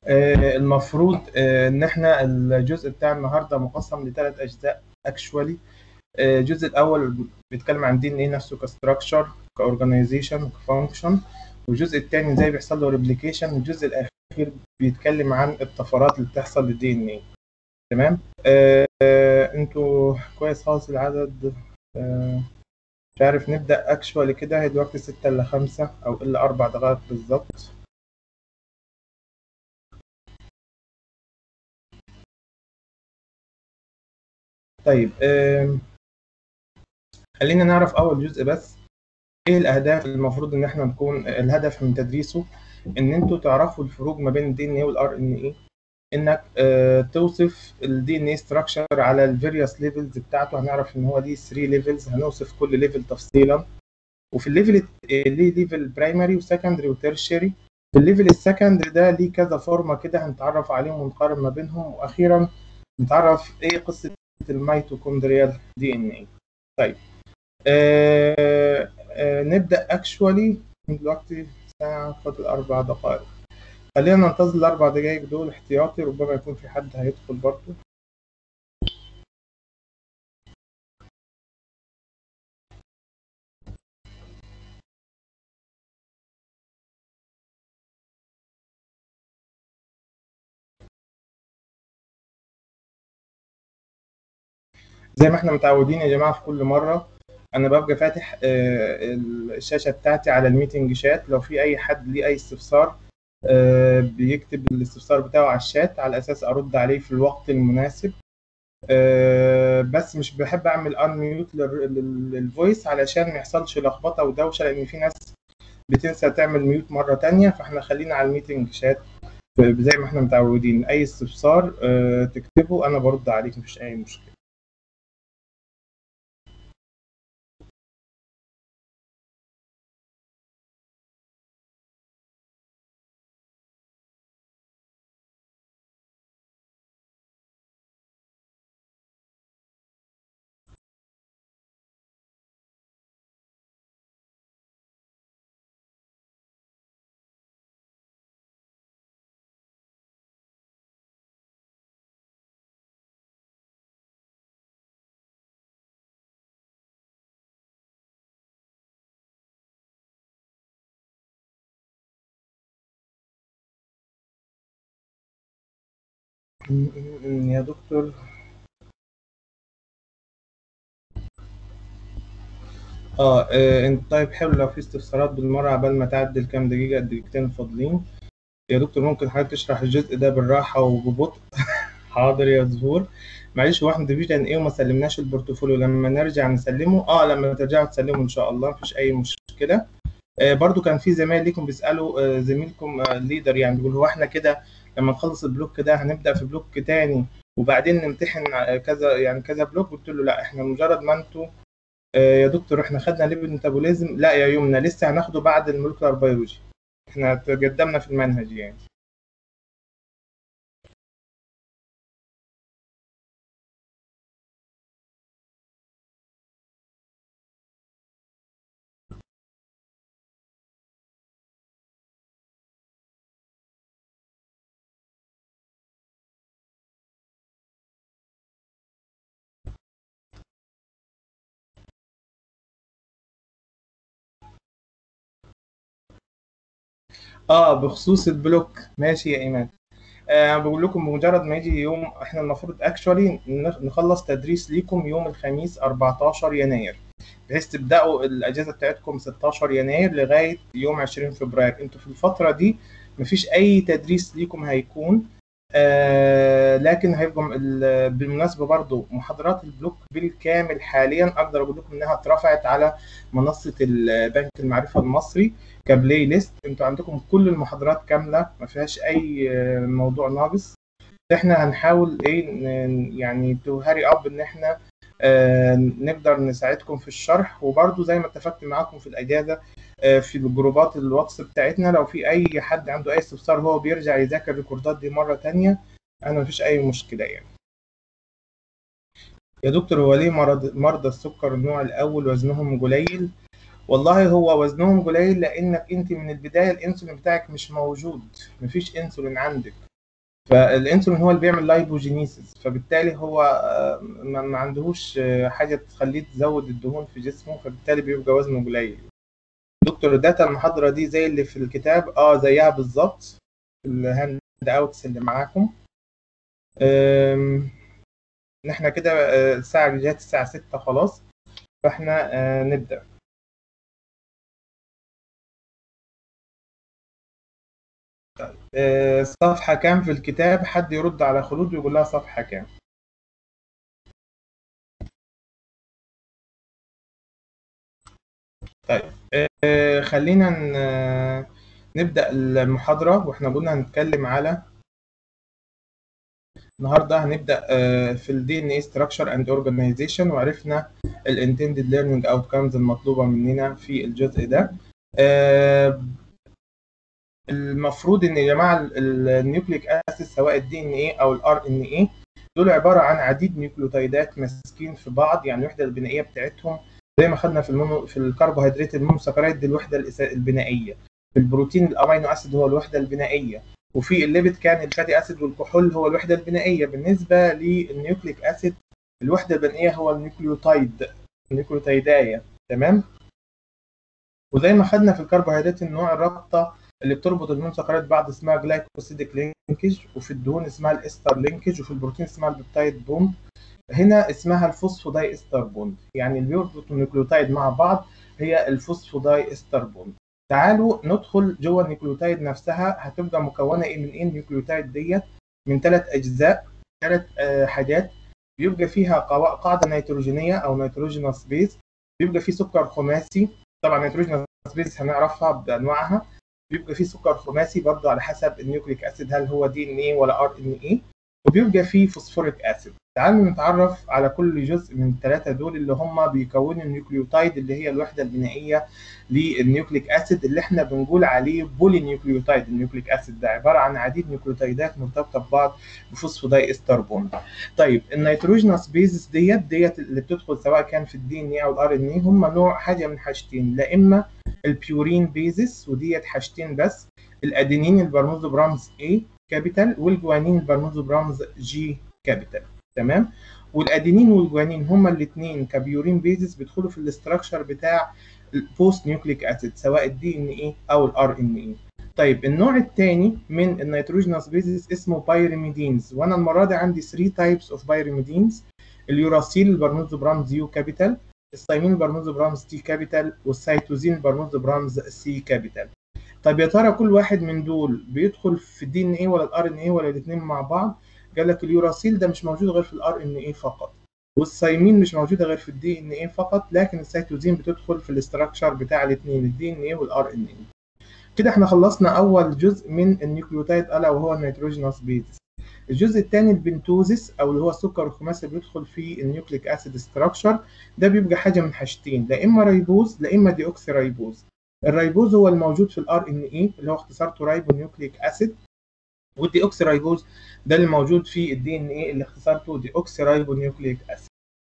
آه، المفروض آه، ان احنا الجزء بتاع النهارده مقسم لثلاث اجزاء اكشوالي الجزء الاول بيتكلم عن دي ان ايه نفسه كستراكشر كاورجنايزيشن كفانكشن والجزء الثاني ازاي بيحصل له ريبليكيشن والجزء الاخير بيتكلم عن الطفرات اللي بتحصل للدي ان ايه تمام آه آه، انتوا كويس خالص العدد آه مش عارف نبدا اكشوالي كده هي دلوقتي 6 الا 5 او الا 4 دقائق بالظبط طيب آم، خلينا نعرف اول جزء بس ايه الاهداف اللي المفروض ان احنا نكون الهدف من تدريسه ان انتوا تعرفوا الفروق ما بين الدي ان ايه والار ان ايه انك آه، توصف الدي ان ايه ستراكشر على الفيريوس ليفلز بتاعته هنعرف ان هو ليه 3 ليفلز هنوصف كل ليفل تفصيلا وفي الليفل ليه ليفل برايمري وسكندري وتيرشري في الليفل السكندري ده ليه كذا فورمه كده هنتعرف عليهم ونقارن ما بينهم واخيرا نتعرف ايه قصه الميتوكوندريال دي ان ايه طيب آه آه نبدا اكشوالي دلوقتي ساعه فاضل اربع دقائق خلينا ننتظر الاربع دقائق دول احتياطي ربما يكون في حد هيدخل برضه زي ما احنا متعودين يا جماعه في كل مره انا ببقى فاتح آه، الشاشه بتاعتي على الميتنج شات لو في اي حد ليه اي استفسار آه، بيكتب الاستفسار بتاعه على الشات على اساس ارد عليه في الوقت المناسب آه، بس مش بحب اعمل ان ميوت للفويس علشان ما يحصلش لخبطه ودوشه لان في ناس بتنسى تعمل ميوت مره تانية فاحنا خلينا على الميتنج شات زي ما احنا متعودين اي استفسار آه، تكتبه انا برد عليك مفيش اي مشكله م- م- يا دكتور اه آه، انت طيب حلو لو في استفسارات بالمره عبال ما تعدي الكام دقيقه الدقيقتين الفاضلين يا دكتور ممكن حضرتك تشرح الجزء ده بالراحه وببطء حاضر يا زهور معلش هو احنا ديفيجن ايه وما سلمناش البورتفوليو لما نرجع نسلمه اه لما ترجعوا تسلموا ان شاء الله مفيش اي مشكله آه برضو كان في زمايل ليكم بيسالوا آه زميلكم آه الليدر يعني بيقول هو احنا كده لما نخلص البلوك ده هنبدا في بلوك تاني وبعدين نمتحن آه، كذا يعني كذا بلوك قلت له لا احنا مجرد ما انتوا آه، يا دكتور احنا خدنا ليفل ميتابوليزم لا يا يمنى لسه هناخده بعد المولكولار بيولوجي احنا تقدمنا في المنهج يعني اه بخصوص البلوك ماشي يا ايمان آه بقول لكم بمجرد ما يجي يوم احنا المفروض اكشولي نخلص تدريس ليكم يوم الخميس 14 يناير بحيث تبداوا الاجازه بتاعتكم 16 يناير لغايه يوم 20 فبراير انتوا في الفتره دي مفيش اي تدريس ليكم هيكون آه لكن هيبقى ال- بالمناسبه برضو محاضرات البلوك بالكامل حاليا اقدر اقول لكم انها اترفعت على منصه ال- بنك المعرفه المصري كبلاي ليست انتوا عندكم كل المحاضرات كامله ما فيهاش اي آه، موضوع ناقص احنا هنحاول ايه ن- يعني تو هاري اب ان احنا آه، نقدر نساعدكم في الشرح وبرضو زي ما اتفقت معاكم في الاجازه آه، في الجروبات الواتس بتاعتنا لو في اي حد عنده اي استفسار هو بيرجع يذاكر الريكوردات دي مره تانية انا مفيش اي مشكله يعني يا دكتور هو ليه مرض مرضى السكر النوع الاول وزنهم قليل والله هو وزنهم قليل لانك انت من البدايه الانسولين بتاعك مش موجود مفيش انسولين عندك فالانسولين هو اللي بيعمل لايبوجينيسيس فبالتالي هو آه، ما ما عندهوش آه، حاجه تخليه تزود الدهون في جسمه فبالتالي بيبقى وزنه قليل دكتور الداتا المحاضره دي زي اللي في الكتاب اه زيها بالظبط في الهاند اوتس اللي معاكم آم، احنا كده آه، الساعه جت الساعه 6 خلاص فاحنا آه، نبدا آه، صفحة كام في الكتاب حد يرد على خلود ويقول لها صفحة كام طيب آه، خلينا ن- نبدأ المحاضرة واحنا قلنا هنتكلم على النهارده هنبدأ آه، في ال DNA structure and organization وعرفنا ال intended learning outcomes المطلوبة مننا في الجزء ده آه، المفروض ان يا جماعه النيوكليك اسيد سواء الدي ان ايه او الار ان ايه دول عباره عن عديد نيوكليوتيدات ماسكين في بعض يعني الوحده البنائيه بتاعتهم زي ما خدنا في المونو في الكربوهيدرات المونوساكرايد دي الوحده الإس- البنائيه في البروتين الامينو اسيد هو الوحده البنائيه وفي الليبيد كان الفاتي اسيد والكحول هو الوحده البنائيه بالنسبه للنيوكليك اسيد الوحده البنائيه هو النيوكليوتايد النيوكليوتيدايه تمام وزي ما خدنا في الكربوهيدرات النوع الرابطه اللي بتربط المونوساكرايد بعض اسمها جلايكوسيديك لينكج وفي الدهون اسمها الاستر لينكج وفي البروتين اسمها البيبتايد بوند هنا اسمها الفوسفوداي استر بوند يعني اللي بيربط النيوكليوتايد مع بعض هي الفوسفوداي استر بوند تعالوا ندخل جوه النيوكليوتايد نفسها هتبقى مكونه ايه من ايه النيوكليوتايد ديت من ثلاث اجزاء ثلاث حاجات بيبقى فيها قوا- قاعده نيتروجينيه او نيتروجينوس بيز بيبقى فيه سكر خماسي طبعا نيتروجينوس بيز هنعرفها بانواعها بيبقى فيه سكر خماسي برضه على حسب النيوكليك اسيد هل هو دي ان ايه ولا ار ان ايه وبيبقى فيه فوسفوريك اسيد تعالوا نتعرف على كل جزء من الثلاثه دول اللي هم بيكونوا النيوكليوتايد اللي هي الوحده البنائيه للنيوكليك اسيد اللي احنا بنقول عليه بولي نيوكليوتايد النيوكليك اسيد ده عباره عن عديد نيوكليوتيدات مرتبطه ببعض بفوسفوداي استر بوند طيب النيتروجينوس بيزس ديت ديت اللي بتدخل سواء كان في الدي ان ايه او الار ان ايه هم نوع حاجه من حاجتين لا اما البيورين بيزس وديت حاجتين بس الادينين البرموزوبرامز A كابيتال والجوانين البرموزوبرامز G كابيتال تمام والادينين والجوانين هما الاثنين كبيورين بيزس بيدخلوا في الاستراكشر بتاع البوست نيوكليك اسيد سواء الدي ان ايه او الار ان ايه طيب النوع الثاني من النيتروجينوس بيزس اسمه بايرميدينز وانا المره دي عندي 3 تايبس اوف بايرميدينز اليوراسيل البرموزوبرامز يو كابيتال الثايمين البرموزوبرامز تي كابيتال والسيتوزين البرموزوبرامز سي كابيتال طب يا ترى كل واحد من دول بيدخل في الدي ان ايه ولا الار ان ايه ولا الاثنين مع بعض قال لك اليوراسيل ده مش موجود غير في الار ان ايه فقط والثايمين مش موجوده غير في الدي ان ايه فقط لكن السيتوزين بتدخل في الاستراكشر بتاع الاثنين الدي ان ايه والار ان ايه كده احنا خلصنا اول جزء من النيوكليوتايد الا وهو النيتروجينوس بيزس الجزء الثاني البنتوزيس او اللي هو السكر الخماسي بيدخل في النيوكليك اسيد ستراكشر ده بيبقى حاجه من حاجتين لا اما ريبوز لا اما دي اوكسي ريبوز الريبوز هو الموجود في الار ان اي اللي هو اختصارته رايبو نيوكليك اسيد والدي اوكسي ريبوز ده اللي موجود في الدي ان اي اللي اختصارته دي اوكسي رايبو نيوكليك اسيد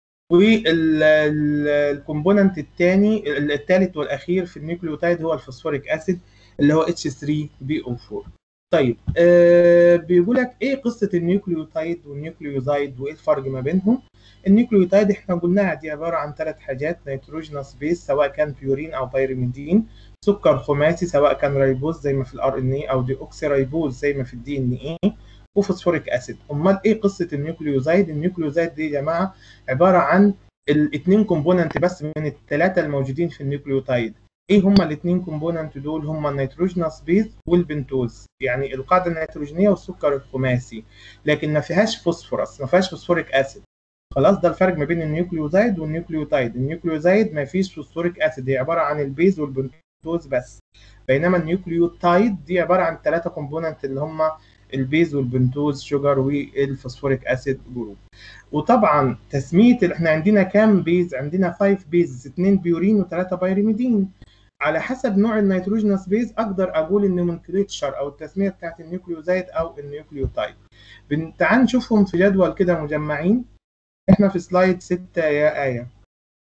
والكومبوننت الثاني الثالث والاخير في النيوكليوتايد هو الفوسفوريك اسيد اللي هو H3BO4 طيب آه بيقول لك ايه قصه النيوكليوتايد والنيوكليوزايد وايه الفرق ما بينهم النيوكليوتايد احنا قلناها دي عباره عن ثلاث حاجات نيتروجينوس بيس سواء كان بيورين او بايرميدين سكر خماسي سواء كان ريبوز زي ما في الار ان اي او دي اوكسي ريبوز زي ما في الدي ان اي وفوسفوريك اسيد امال ايه قصه النيوكليوزايد النيوكليوزايد دي يا جماعه عباره عن الاثنين كومبوننت بس من الثلاثه الموجودين في النيوكليوتايد ايه هما الاثنين كومبوننت دول هما النيتروجينوس بيز والبنتوز يعني القاعده النيتروجينيه والسكر الخماسي لكن ما فيهاش فوسفورس ما فيهاش فوسفوريك اسيد خلاص ده الفرق ما بين النيوكليوزايد والنيوكليوتايد النيوكليوزايد ما فيش فوسفوريك اسيد هي عباره عن البيز والبنتوز بس بينما النيوكليوتايد دي عباره عن ثلاثه كومبوننت اللي هما البيز والبنتوز شوجر والفوسفوريك اسيد جروب وطبعا تسميه احنا عندنا كام بيز عندنا 5 بيز 2 بيورين و3 بايرميدين على حسب نوع النيتروجينوس بيز اقدر اقول النومنكليتشر او التسميه بتاعت النيوكليوزايد او النيوكليوتايد تعال نشوفهم في جدول كده مجمعين احنا في سلايد 6 يا ايه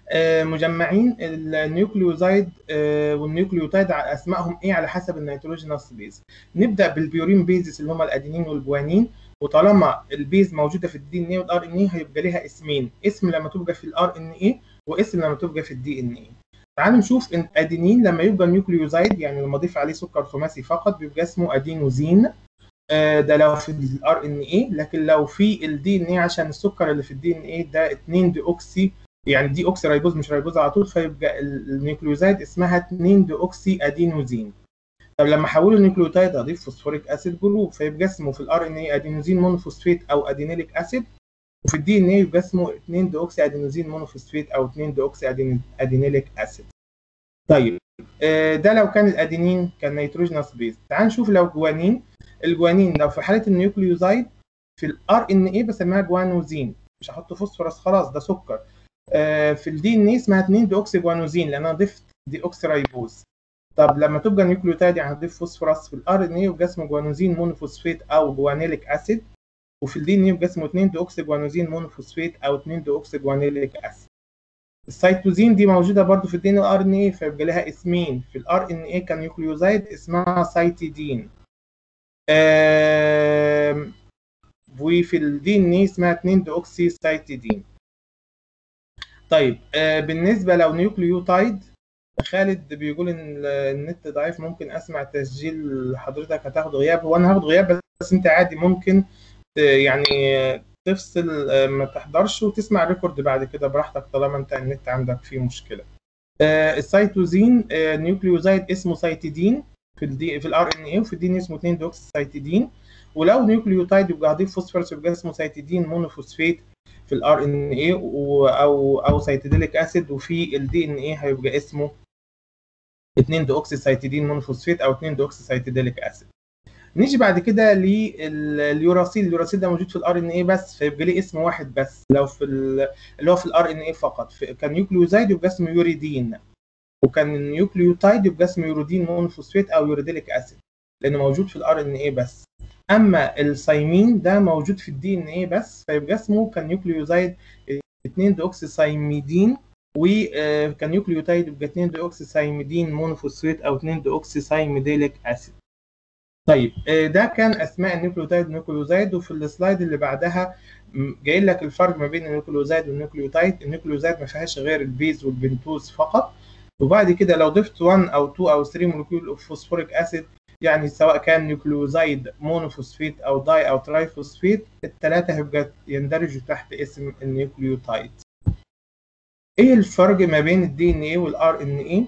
آه، مجمعين النيوكليوزايد آه، والنيوكليوتايد ع- اسمائهم ايه على حسب النيتروجينوس بيز نبدا بالبيورين بيزس اللي هم الادينين والجوانين وطالما البيز موجوده في الدي ان اي والار ان اي هيبقى ليها اسمين اسم لما تبقى في الار ان اي واسم لما تبقى في الدي ان اي تعالوا نشوف ان ادينين لما يبقى نيوكليوزايد يعني لما اضيف عليه سكر خماسي فقط بيبقى اسمه ادينوزين آه، ده لو في الار ان اي لكن لو في الدي ان اي عشان السكر اللي في الدي ان اي ده 2 دي اوكسي يعني دي اوكسي رايبوز مش رايبوز على طول فيبقى ال- النيوكليوزايد اسمها 2 دي اوكسي ادينوزين طب لما احوله النيوكليوتايد اضيف فوسفوريك اسيد جروب فيبقى اسمه في الار ان اي ادينوزين مونوفوسفيت او ادينيليك اسيد وفي الدي ان اي يبقى اسمه 2 دي اوكسي ادينوزين مونوفوسفيت او 2 دي اوكسي أدين- ادينيليك اسيد طيب آه، ده لو كان الادينين كان نيتروجينوس بيز تعال نشوف لو جوانين الجوانين لو في حاله النيوكليوزايد في الار ان اي بسميها جوانوزين مش هحط فوسفورس خلاص ده سكر آه، في الدي ان اي اسمها 2 دي اوكسي جوانوزين لان انا ضفت دي اوكسي رايبوز طب لما تبقى نيوكليوتايد يعني هتضيف فوسفورس في الار ان اي يبقى اسمه جوانوزين مونوفوسفيت او جوانيليك اسيد وفي الدي ان اي يبقى اسمه 2 دي اوكسي جوانوزين مونوفوسفيت او 2 دي اوكسي جوانيليك اسيد السيتوزين دي موجوده برضو في الدي ان ار ان اي فيبقى لها اسمين في الار ان اي كنيوكليوزايد اسمها سايتيدين آم، وفي الدي ان اي اسمها 2 دي اوكسي سايتيدين طيب آه، بالنسبه لو نيوكليوتايد خالد بيقول ان ال- النت ضعيف ممكن اسمع تسجيل حضرتك هتاخد غياب هو انا هاخد غياب بس انت عادي ممكن ت- يعني تفصل آه، ما تحضرش وتسمع ريكورد بعد كده براحتك طالما انت النت عندك فيه مشكله آه، السيتوزين آه، نيوكليوزايد اسمه سيتيدين في الدي في الار ان اي وفي الدي ان اسمه 2 دوكس سيتيدين ولو نيوكليوتايد يبقى هضيف فوسفورس يبقى اسمه سيتيدين مونوفوسفيت في الار ان اي او او سيتيديليك اسيد وفي الدي ان اي هيبقى اسمه 2 دوكسي سيتيدين مونوفوسفيت او 2 دوكسي سيتيديليك اسيد نيجي بعد كده لليوراسيل اليوراسيل ده موجود في الار ان اي بس فيبقى ليه اسم واحد بس لو في ال- اللي هو في الار ان اي فقط في- كان نيوكليوزايد يبقى اسمه يوريدين وكان نيوكليوتايد يبقى اسمه يوريدين مونوفوسفيت او يوريديليك اسيد لانه موجود في الار ان اي بس اما السايمين ده موجود في الدي ان اي بس فيبقى اسمه كان نيوكليوزايد 2 دوكسي سايميدين وكان نيوكليوتايد يبقى 2 دوكسي سايميدين مونوفوسفيت او 2 دوكسي سايميديليك اسيد طيب آه، ده كان اسماء النيوكليوتايد والنيوكليوزايد وفي السلايد اللي بعدها م، جاي لك الفرق ما بين النيوكليوزايد والنيوكليوتايد النيوكليوزايد ما فيهاش غير البيز والبنتوز فقط وبعد كده لو ضفت 1 او 2 او 3 مولكيول اوف فوسفوريك اسيد يعني سواء كان نيوكليوزايد مونوفوسفيت او داي او ترايفوسفيت الثلاثه هيبقى يندرجوا تحت اسم النيوكليوتايد ايه الفرق ما بين الدي ان اي والار ان اي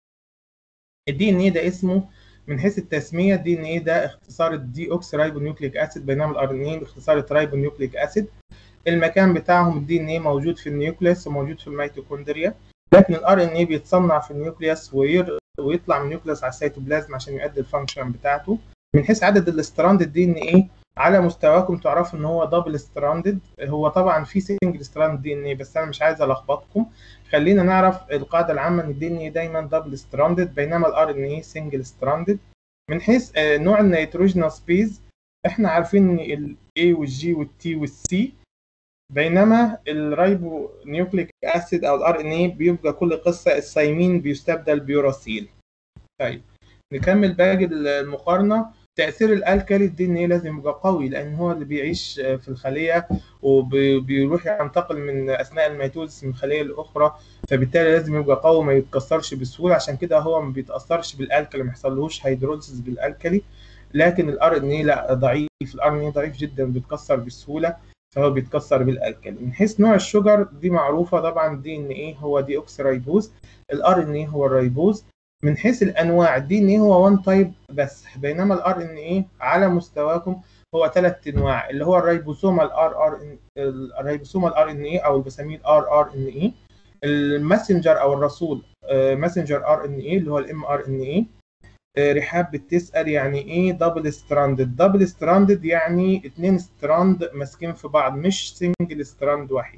الدي ان اي ده اسمه من حيث التسميه الدي ان اي ده اختصار الدي اوكسي رايبو نيوكليك اسيد بينما الار ان اي باختصار الترايبو نيوكليك اسيد المكان بتاعهم الدي ان اي موجود في النيوكليس وموجود في الميتوكوندريا لكن الار ان اي بيتصنع في النيوكليوس وير... ويطلع من النيوكليوس على السيتوبلازم عشان يؤدي الفانكشن بتاعته من حيث عدد الاستراند الدي ان اي على مستواكم تعرفوا ان هو دبل ستراندد هو طبعا في سنجل ستراند دي ان اي بس انا مش عايز الخبطكم خلينا نعرف القاعده العامه ان الدي ان اي دايما دبل ستراندد بينما الار ان اي سنجل ستراندد من حيث آه، نوع النيتروجينوس بيز احنا عارفين ان الاي والجي والتي والسي بينما الرايبو نيوكليك اسيد او الار ان اي بيبقى كل قصه السايمين بيستبدل بيوراسيل طيب نكمل باقي المقارنه تاثير الالكالي الدي ان اي لازم يبقى قوي لان هو اللي بيعيش في الخليه وبيروح ينتقل من اثناء الميتوزس من خليه لاخرى فبالتالي لازم يبقى قوي ما يتكسرش بسهوله عشان كده هو ما بيتاثرش بالالكالي ما يحصلهوش هيدروليسيس بالالكالي لكن الار ان اي لا ضعيف الار ان اي ضعيف جدا بيتكسر بسهوله فهو بيتكسر بالالكالي من حيث نوع الشجر دي معروفه طبعا دي ان ايه هو دي اوكسي رايبوز الار ان ايه هو الرايبوز من حيث الانواع الدي ان ايه هو وان تايب بس بينما الار ان ايه على مستواكم هو ثلاث انواع اللي هو الريبوسومال ار ار ان الريبوسومال ار ان ايه او اللي بسميه الار ار ان ايه الماسنجر او الرسول ماسنجر ار ان ايه اللي هو الام ار ان ايه رحاب بتسأل يعني ايه دبل ستراندد دبل ستراندد يعني اتنين ستراند ماسكين في بعض مش سنجل ستراند وحيد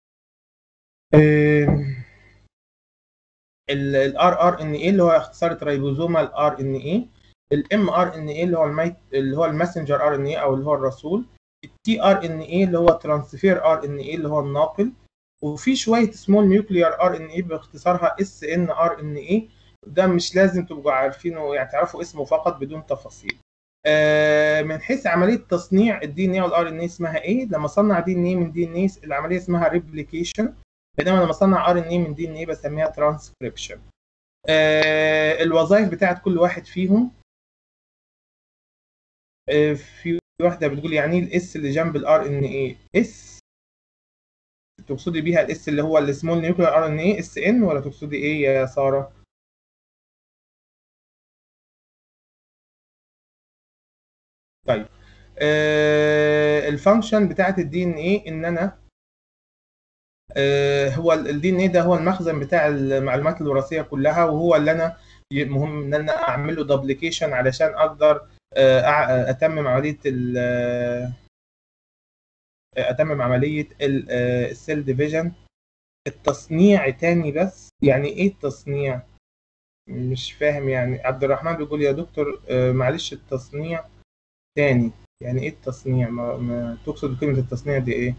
الار ار ان اي اللي هو اختصار ريبوزومال ار ان اي الام ار ان اي اللي هو الميت اللي هو الماسنجر ار ان اي او اللي هو الرسول التي ار ان اي اللي هو ترانسفير ار ان اي اللي هو الناقل وفي شويه سمول نيوكليار ار ان اي باختصارها اس ان ار ان اي ده مش لازم تبقوا عارفينه يعني تعرفوا اسمه فقط بدون تفاصيل آه، من حيث عمليه تصنيع الدي ان اي والار ان اي اسمها ايه لما اصنع دي ان اي من دي ان اي العمليه اسمها ريبليكيشن بينما لما اصنع ار ان اي من دي ان اي بسميها ترانسكريبشن الوظائف بتاعت كل واحد فيهم آه، في واحده بتقول يعني ايه الاس اللي جنب الار ان اي اس تقصدي بيها الاس اللي هو السمول نيوكلير ار ان اي اس ان ولا تقصدي ايه يا ساره طيب آه الفانكشن بتاعت الدي ان ايه ان انا آه هو الدي ان ايه ده هو المخزن بتاع المعلومات الوراثيه كلها وهو اللي انا مهم ان انا اعمل له دوبليكيشن علشان اقدر آه اتمم عمليه اتمم عمليه السيل ديفيجن التصنيع تاني بس يعني ايه التصنيع مش فاهم يعني عبد الرحمن بيقول يا دكتور معلش التصنيع تاني يعني ايه التصنيع ما, ما تقصد كلمة التصنيع دي ايه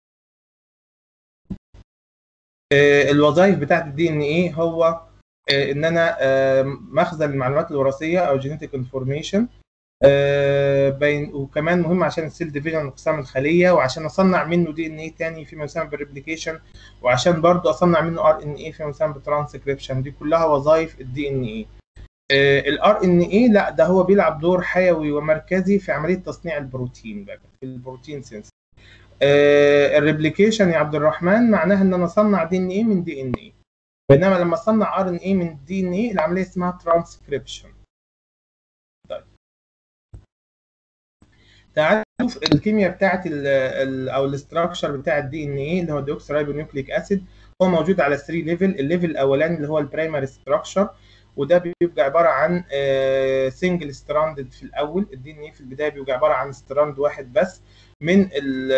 آه الوظائف بتاعت الدي ان ايه هو آه ان انا آه مخزن المعلومات الوراثية او جينيتك انفورميشن بين وكمان مهم عشان السيل ديفيجن انقسام الخليه وعشان اصنع منه دي ان ايه تاني فيما يسمى بالريبليكيشن وعشان برضو اصنع منه ار ان ايه فيما يسمى بالترانسكريبشن دي كلها وظائف الدي ان ايه الار ان اي لا ده هو بيلعب دور حيوي ومركزي في عمليه تصنيع البروتين بقى في البروتين سينس الريبليكيشن يا عبد الرحمن معناها ان انا اصنع دي ان اي من دي ان اي بينما لما اصنع ار ان اي من دي ان اي العمليه اسمها ترانسكريبشن طيب تعالوا نشوف الكيمياء بتاعت ال ال او الاستراكشر بتاع الدي ان اي اللي هو الديوكسيرايبونيوكليك اسيد هو موجود على 3 ليفل الليفل الاولاني اللي هو البرايمري ستراكشر وده بيبقى عباره عن سنجل ستراندد في الاول الدي ان اي في البدايه بيبقى عباره عن ستراند واحد بس من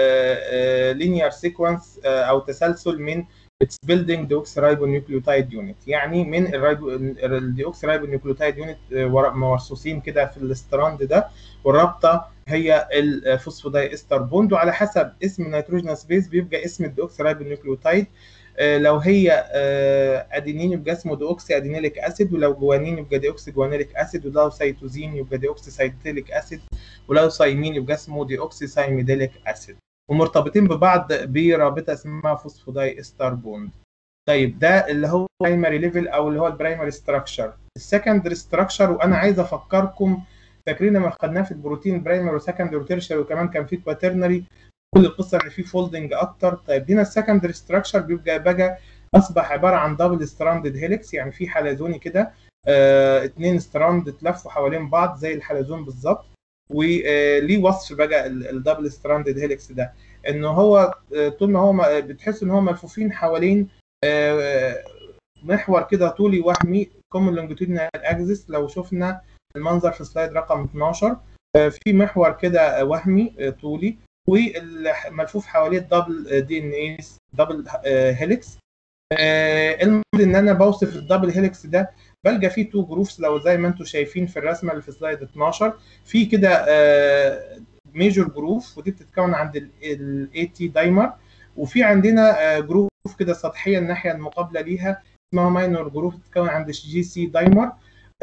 اللينير سيكونس او تسلسل من اتس بيلدينج ديوكسيرايبونيوكليوتايد يونت يعني من الديوكسيرايبونيوكليوتايد يونت مرصوصين كده في الستراند ده والرابطه هي الفوسفوداي استر بوند وعلى حسب اسم النيتروجينوس بيز بيبقى اسم الديوكسيرايبونيوكليوتايد لو هي ادينين يبقى اسمه ديوكسي ادينيليك اسيد ولو جوانين يبقى ديوكسي جوانيليك اسيد ولو سيتوزين يبقى ديوكسي سايتيليك اسيد ولو سايمين يبقى اسمه ديوكسي سايميديليك اسيد ومرتبطين ببعض برابطه اسمها فوسفوداي استر بوند طيب ده اللي هو برايمري ليفل او اللي هو البرايمري ستراكشر السكندري ستراكشر وانا عايز افكركم فاكرين لما خدناه في البروتين برايمري وسكندري وتيرشري وكمان كان في كواترنري كل القصه ان في فولدنج اكتر طيب هنا السكندري ستراكشر بيبقى بقى اصبح عباره عن دبل ستراندد هيليكس يعني في حلزوني كده آه اتنين ستراند اتلفوا حوالين بعض زي الحلزون بالظبط وليه وصف بقى الدبل ستراندد هيليكس ده ان هو طول ما هو بتحس ان هو ملفوفين حوالين آه محور كده طولي وهمي كومن لونجيتودينال اكسس لو شفنا المنظر في سلايد رقم 12 آه في محور كده وهمي آه طولي وملفوف حواليه الدبل دي ان اي دبل هيليكس المفروض ان انا بوصف الدبل هيليكس ده بلقى فيه تو جروفز لو زي ما انتم شايفين في الرسمه اللي في سلايد 12 في كده ميجور جروف ودي بتتكون عند الاي تي دايمر وفي عندنا جروف كده سطحيه الناحيه المقابله ليها اسمها ماينور جروف بتتكون عند الجي سي دايمر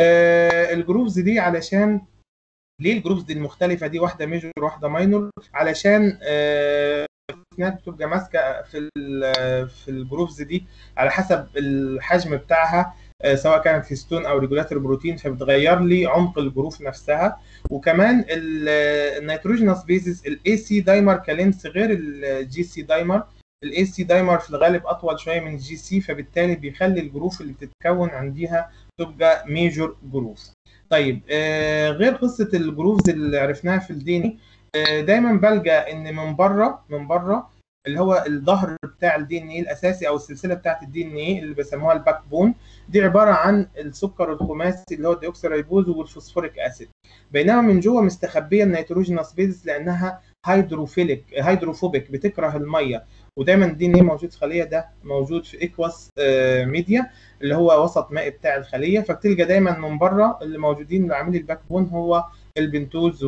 الجروفز دي علشان ليه الجروبز دي المختلفه دي واحده ميجور وواحده ماينور علشان آه بتبقى ماسكه في في الجروفز دي على حسب الحجم بتاعها آه سواء كانت هيستون او ريجولاتور بروتين فبتغير لي عمق الجروف نفسها وكمان النيتروجينوس بيزز الاي سي دايمر كلينس غير الجي سي دايمر الاي سي دايمر في الغالب اطول شويه من الجي سي فبالتالي بيخلي الجروف اللي بتتكون عندها تبقى ميجور جروف طيب آه غير قصه الجروفز اللي عرفناها في الدي آه دايما بلجا ان من بره من بره اللي هو الظهر بتاع الدي ان اي الاساسي او السلسله بتاعت الدي ان اي اللي بيسموها الباك بون دي عباره عن السكر الخماسي اللي هو الديوكسيرايبوز والفوسفوريك اسيد بينما من جوه مستخبيه النيتروجينوس بيزس لانها هيدروفيليك هيدروفوبيك بتكره الميه ودايما الدي ان اي موجود في خليه ده موجود في اكواس آه ميديا اللي هو وسط مائي بتاع الخليه فبتلقى دايما من بره اللي موجودين اللي عاملين الباك بون هو البنتوز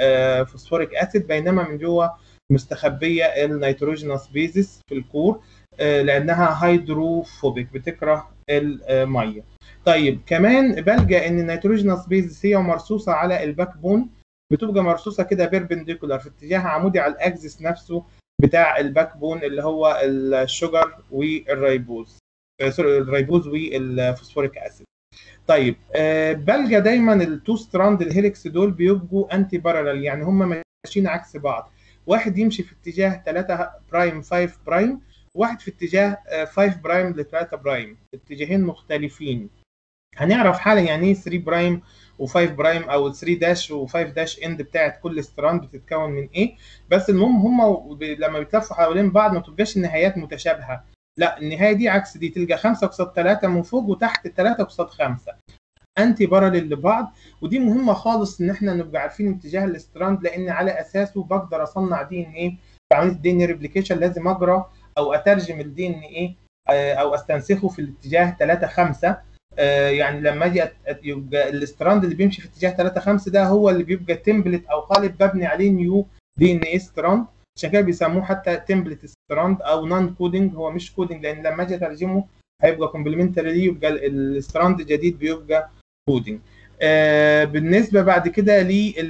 والفوسفوريك اسيد بينما من جوه مستخبيه النيتروجينوس بيزس في الكور لانها هيدروفوبيك بتكره الميه طيب كمان بلجا ان النيتروجينوس بيز هي مرصوصه على الباك بون بتبقى مرصوصه كده بيربنديكولار في اتجاه عمودي على الاكسس نفسه بتاع الباك بون اللي هو الشجر والريبوز سوري الريبوز والفوسفوريك اسيد طيب بلجا دايما التو ستراند الهيلكس دول بيبقوا انتي بارالل يعني هم ماشيين عكس بعض واحد يمشي في اتجاه 3 برايم 5 برايم واحد في اتجاه 5 برايم ل 3 برايم اتجاهين مختلفين هنعرف حالا يعني ايه 3 برايم و5 برايم او 3 داش و5 داش اند بتاعت كل ستراند بتتكون من ايه بس المهم هم لما بيتلفوا حوالين بعض ما تبقاش النهايات متشابهه لا النهايه دي عكس دي تلقى 5 قصاد 3 من فوق وتحت 3 قصاد 5 انتي باراليل لبعض ودي مهمه خالص ان احنا نبقى عارفين اتجاه الاستراند لان على اساسه بقدر اصنع دي ان ايه في عمليه الدي ان ريبليكيشن لازم اقرا او اترجم الدي ان ايه او استنسخه في الاتجاه 3 5 يعني لما اجي يبقى الاستراند اللي بيمشي في اتجاه 3 5 ده هو اللي بيبقى تمبلت او قالب ببني عليه نيو دي ان ايه ستراند عشان كده بيسموه حتى تمبلت ستراند او نون كودنج هو مش كودنج لان لما اجي اترجمه هيبقى كومبلمنتري ليه يبقى الستراند الجديد بيبقى كودنج آه بالنسبه بعد كده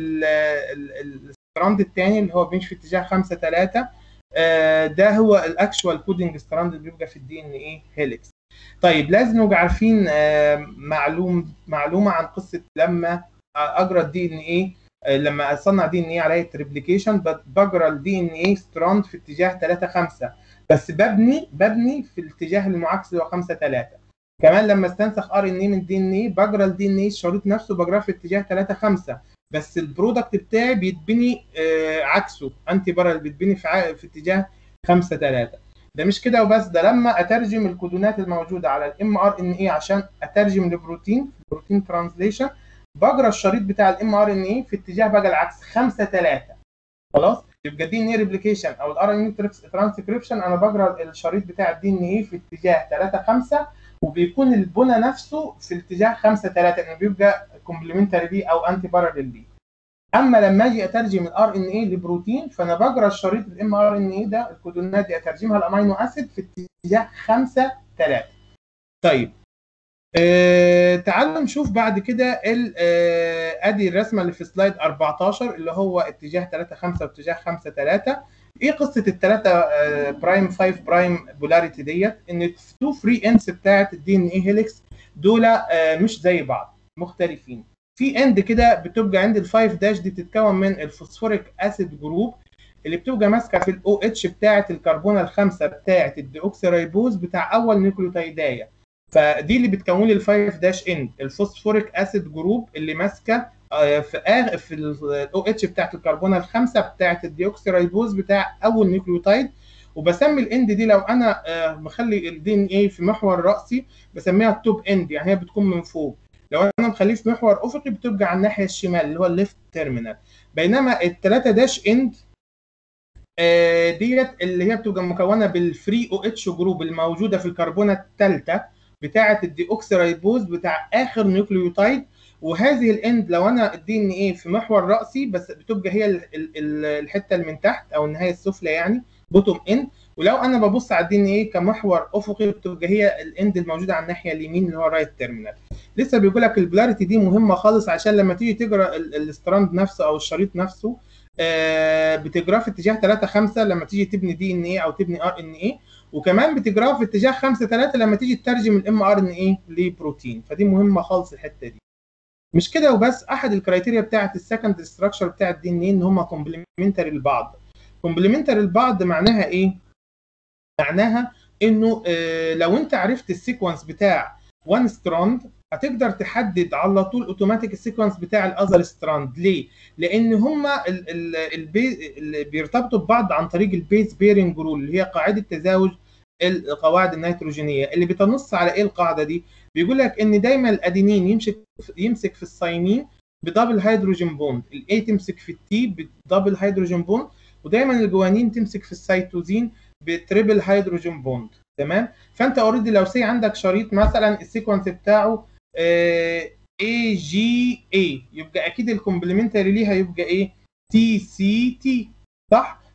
للستراند الثاني اللي هو بيمشي في اتجاه 5 3 آه ده هو الاكشوال كودنج ستراند اللي بيبقى في الدي ان ايه هيليكس طيب لازم نبقى عارفين آه معلوم معلومه عن قصه لما اجرى الدي ان ايه لما اصنع دي ان ايه عليه ريبليكيشن بجرى الدي ان ايه ستراند في اتجاه 3 5 بس ببني ببني في الاتجاه المعاكس اللي هو 5 3 كمان لما استنسخ ار ان اي من دي ان اي بجرى الدي ان اي الشريط نفسه بجراه في اتجاه 3 5 بس البرودكت بتاعي بيتبني آه عكسه انتي بارل بيتبني في, في اتجاه 5 3 ده مش كده وبس ده لما اترجم الكودونات الموجوده على الام ار ان اي عشان اترجم لبروتين بروتين ترانزليشن بجرى الشريط بتاع الام ار ان اي في اتجاه بقى العكس 5 3 خلاص يبقى دي ان اي ريبليكيشن او الار ان اي ترانسكريبشن انا بجرى الشريط بتاع الدي ان اي في اتجاه 3 5 وبيكون البنى نفسه في الاتجاه 5 3 انه بيبقى كومبلمنتري ليه او انتي باراليل ليه اما لما اجي اترجم الار ان اي لبروتين فانا بجرى الشريط الام ار ان اي ده الكودونات دي اترجمها الامينو اسيد في اتجاه 5 3 طيب آه تعالوا نشوف بعد كده آه ادي الرسمه اللي في سلايد 14 اللي هو اتجاه 3 5 واتجاه 5 3 ايه قصه الثلاثه آه برايم 5 برايم بولاريتي ديت ان التو فري اندز بتاعت الدي ان اي هيليكس دول آه مش زي بعض مختلفين في اند كده بتبقى عند الفايف داش دي تتكون من الفوسفوريك اسيد جروب اللي بتبقى ماسكه في الاو اتش بتاعه الكربونه الخامسه بتاعه الديوكسيريبوز بتاع اول نيوكليوتيدايه فدي اللي بتكون لي الفايف داش اند الفوسفوريك اسيد جروب اللي ماسكه في آخر في الاو اتش بتاعت الكربونه الخامسه بتاعت الديوكسيريبوز بتاع اول نيوكليوتايد وبسمي الاند دي لو انا مخلي الدي ان اي في محور راسي بسميها التوب اند يعني هي بتكون من فوق لو انا مخليه في محور افقي بتبقى على الناحيه الشمال اللي هو الليفت تيرمينال بينما الثلاثه داش اند ديت اللي هي بتبقى مكونه بالفري او اتش جروب الموجوده في الكربونه الثالثه بتاعه الديوكسيريبوز بتاع اخر نيوكليوتايد وهذه الاند لو انا الدي ان ايه في محور راسي بس بتبقى هي الحته اللي من تحت او النهايه السفلى يعني بوتوم اند ولو انا ببص على الدي ان ايه كمحور افقي بتبقى هي الاند الموجوده على الناحيه اليمين اللي هو رايت تيرمينال لسه بيقول لك البولاريتي دي مهمه خالص عشان لما تيجي تجرى الستراند نفسه او الشريط نفسه آه بتجراه في اتجاه 3 5 لما تيجي تبني دي ان ايه او تبني ار ان ايه وكمان بتجراه في اتجاه 5 3 لما تيجي تترجم الام ار ان ايه لبروتين فدي مهمه خالص الحته دي مش كده وبس احد الكرايتيريا بتاعه السكند ستراكشر بتاع الدي ان ايه ان هم كومبلمنتري لبعض كومبلمنتري لبعض معناها ايه معناها انه آه لو انت عرفت السيكونس بتاع وان ستراند هتقدر تحدد على طول اوتوماتيك السيكونس بتاع الاذر ستراند ليه لان هما ال ال البي اللي بيرتبطوا ببعض عن طريق البيز بيرنج رول اللي هي قاعده تزاوج القواعد النيتروجينيه اللي بتنص على ايه القاعده دي بيقول لك ان دايما الادينين يمسك يمسك في الثايمين بدبل هيدروجين بوند الاي تمسك في التي بدبل هيدروجين بوند ودايما الجوانين تمسك في السيتوزين بتريبل هيدروجين بوند تمام فانت اوريدي لو سي عندك شريط مثلا السيكونس بتاعه اي جي اي يبقى اكيد الكومبلمنتري ليه هيبقى ايه تي سي تي صح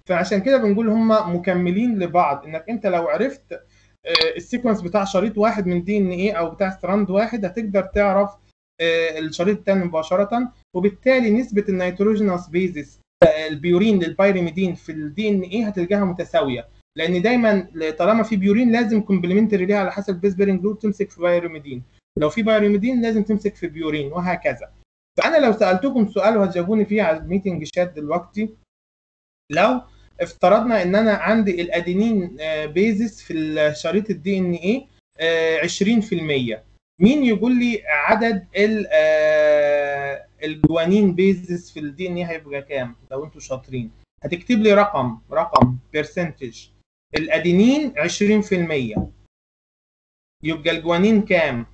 فعشان كده بنقول هم مكملين لبعض انك انت لو عرفت آه، السيكونس بتاع شريط واحد من دي ان ايه او بتاع ستراند واحد هتقدر تعرف آه، الشريط الثاني مباشره وبالتالي نسبه النيتروجينوس بيزس البيورين للبيريميدين في الدي ان ايه هتلقاها متساويه لان دايما طالما في بيورين لازم كومبلمنتري ليها على حسب البيس بيرنج رول تمسك في بايريميدين لو في بايريميدين لازم تمسك في بيورين وهكذا فانا لو سالتكم سؤال وهتجاوبوني فيه على الميتنج شات دلوقتي لو افترضنا ان انا عندي الادينين بيزس في الشريط الدي ان ايه 20% مين يقول لي عدد الجوانين بيزس في الدي ان ايه هيبقى كام لو انتوا شاطرين هتكتب لي رقم رقم برسنتج الادينين 20% يبقى الجوانين كام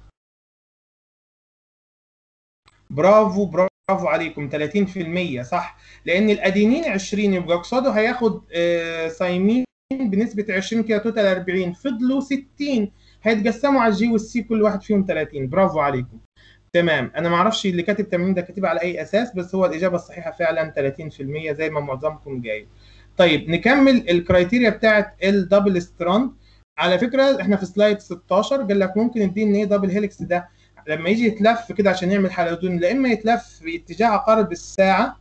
برافو برافو عليكم 30% صح لان الادينين 20 يبقى قصاده هياخد آه صايمين بنسبه 20 كده توتال 40 فضلوا 60 هيتقسموا على الجي والسي كل واحد فيهم 30 برافو عليكم تمام انا ما اعرفش اللي كاتب 80 ده كاتبها على اي اساس بس هو الاجابه الصحيحه فعلا 30% زي ما معظمكم جاي طيب نكمل الكرايتيريا بتاعت الدبل ستراند على فكره احنا في سلايد 16 قال لك ممكن الدي ان ايه دبل هيلكس ده لما يجي يتلف كده عشان يعمل حلزون لا اما يتلف في اتجاه عقارب الساعه